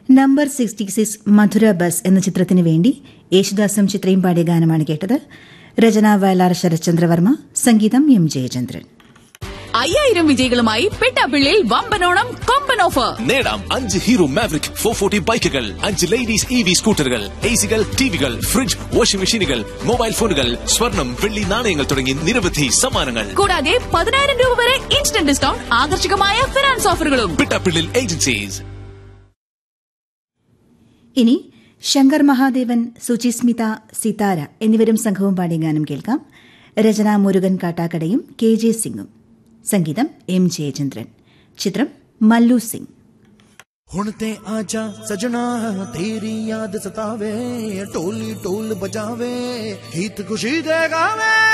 number sixty six Madhura bus എന്ന ചിത്രത്തിനു വേണ്ടി യേശുദാസും ചിത്രയും പാടിയ ഗാനമാണ് കേട്ടത് രചന വയലാർ ശരത്ചന്ദ്രവർമ്മ സംഗീതം എം ജയചന്ദ്രൻ അയ്യായിരം വിജയികളുമായി പെട്ടാപ്പിള്ളിയിൽ വമ്പനോണം കൊമ്പൻ ഓഫർ നേടാം അഞ്ച് ഹീറോ മാവറിക് ഫോർ ഫോർട്ടി ബൈക്കുകൾ അഞ്ച് ലേഡീസ് ഇ വി സ്കൂട്ടറുകൾ എ സികൾ ടിവികൾ ഫ്രിഡ്ജ് വാഷിംഗ് മെഷീനുകൾ മൊബൈൽ ഫോണുകൾ സ്വർണം വെള്ളി നാണയങ്ങൾ തുടങ്ങി നിരവധി സമ്മാനങ്ങൾ കൂടാതെ പതിനായിരം രൂപ വരെ ഇൻസ്റ്റന്റ് ഡിസ്കൗണ്ട് ആകർഷകമായ ഫിനാൻസ് ഓഫറുകളും പിട്ടാപ്പിള്ളിൽ ഏജൻസീസ് ഇനി ശങ്കർ മഹാദേവൻ സുചിസ്മിത സിതാര എന്നിവരും സംഘവും പാടിയ ഗാനം കേൾക്കാം രചന മുരുകൻ കാട്ടാക്കടയും കെ ജെ സിംഗും സംഗീതം എം ജയചന്ദ്രൻ ചിത്രം മല്ലു സിംഗ് ਹੁਣ ਤੇ ਆਜਾ ਸਜਣਾ ਤੇਰੀ ਯਾਦ ਸਤਾਵੇ ਢੋਲੀ ਢੋਲ ਬਜਾਵੇ ਗੀਤ ਖੁਸ਼ੀ ਦੇ ਗਾਵੇ